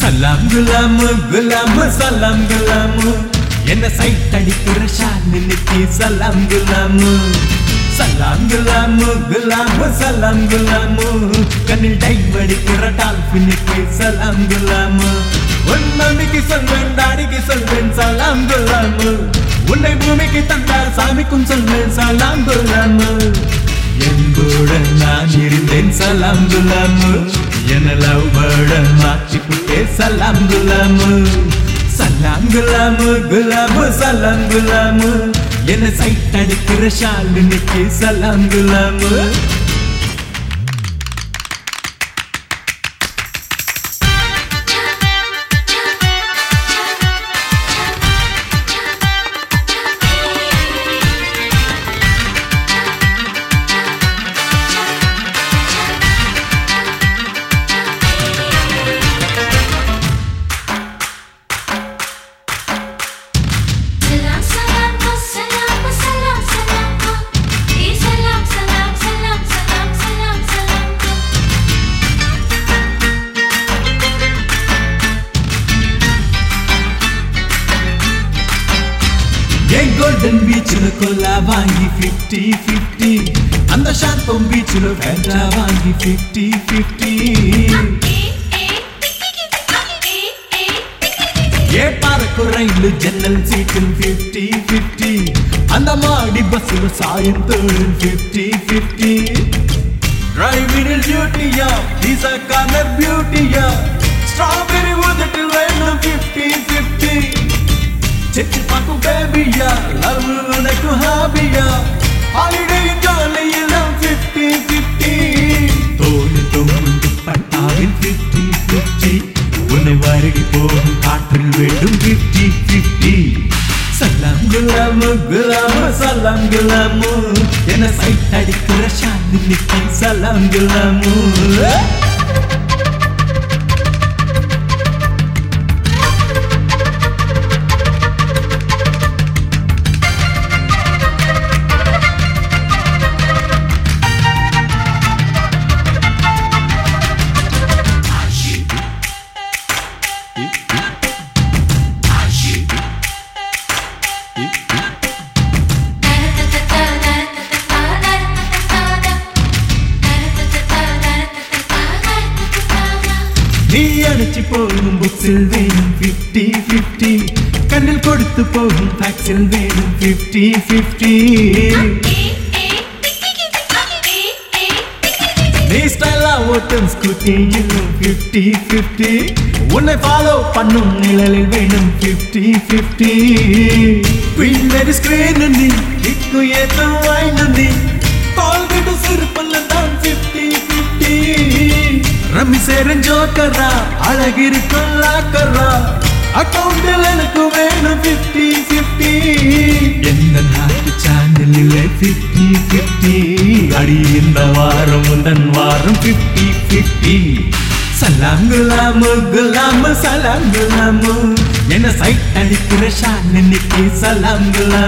சலாம் குலாமு குலாமு சலாம் குலாமு என்ன சைட் அடிக்கிற ஷாலினிக்கு சலாம் குலாமு சலாம் குலாமு குலாமு சலாம் குலாமு கண்ணில் டைம் அடிக்கிற டால்பினுக்கு சலாம் குலாமு உன் மம்மிக்கு சொல்வேன் டாடிக்கு சொல்வேன் சலாம் குலாமு உன்னை பூமிக்கு தந்தால் சாமிக்கும் சொல்வேன் சலாம் குலாமு என்புடன் நான் இருந்தேன் சலாம் குலாமு என லவ் பேர்டன் மாற்றிக்கிட்டே சலாம் குலாமு சலாம் குலாமு குலாமு சலாம் குலாமு என்ன சைட் அடிக்கிற ஷாலினிக்கு சலாம் குலாமு Salam salam salam salam salam Ee salam salam salam salam salam salam என் கோல்டன் பீச்சில் கொல்லா வாங்கி ஃபிஃப்டி ஃபிஃப்டி அந்த ஷாந்தம் பீச்சில் வேண்டா வாங்கி ஃபிஃப்டி ஃபிஃப்டி ஏ பாருக்கு ரயில் ஜன்னல் சீட்டில் ஃபிஃப்டி ஃபிஃப்டி அந்த மாடி பஸ்ஸில் சாயும் தோழில் ஃபிஃப்டி ஃபிஃப்டி டிரைவினில் டியூட்டியா விசா கார்னர் பியூட்டியா ஸ்ட்ராபெரி உதட்டில் வேணும் ஃபிஃப்டி ஃபிஃப்டி செச்சு பார்க்கும் பேபியா லவ் உனக்கு ஹாபியா ஹாலிடே ஜாலி எல்லாம் ஃபிஃப்டி ஃபிஃப்டி தோணு தோண்டு பட்டாவில் ஃபிஃப்டி ஃபிஃப்டி உன்னை வருடி போகும் காற்றில் வேண்டும் ஃபிஃப்டி ஃபிஃப்டி சலாம் குலாமு குலாமு சலாம் குலாமு என சைட் அடிக்கிற ஷாலினிக்கு சலாம் குலாமு நீ அடிச்சு போகும் புக்ஸில் வேணும் ஃபிஃப்டி ஃபிஃப்டி கண்ணில் கொடுத்து போகும் ஃபேக்ஸில் வேணும் ஃபிஃப்டி ஃபிஃப்டி நீ ஸ்டைலா ஓட்டும் ஸ்கூட்டி இன்னும் ஃபிஃப்டி ஃபிஃப்டி உன்னை ஃபாலோ பண்ணும் நிழலில் வேணும் ஃபிஃப்டி ஃபிஃப்டி பின்னடி ஸ்கிரீன் நீ இக்கு ஏத்தம் வாய்ந்து நீ கால் விட்டு சிறுப்பல்ல தான் ஃபிஃப்டி ஃபிஃப்டி ரம்மி சேரன் ஜோக்கரா அழகிருக்கும் லாக்கரா அக்கௌண்டில் எனக்கு வேணும் ஃபிஃப்டி ஃபிஃப்டி எந்த நாட்டு சேனலில் ஃபிஃப்டி ஃபிஃப்டி அடி இந்த வாரம் முந்தன் வாரம் ஃபிஃப்டி ஃபிஃப்டி சலாம் குலாமு குலாமு சலாம் குலாமு என்ன சைட் அடிக்கிற ஷாலினிக்கு சலாம் குலாமு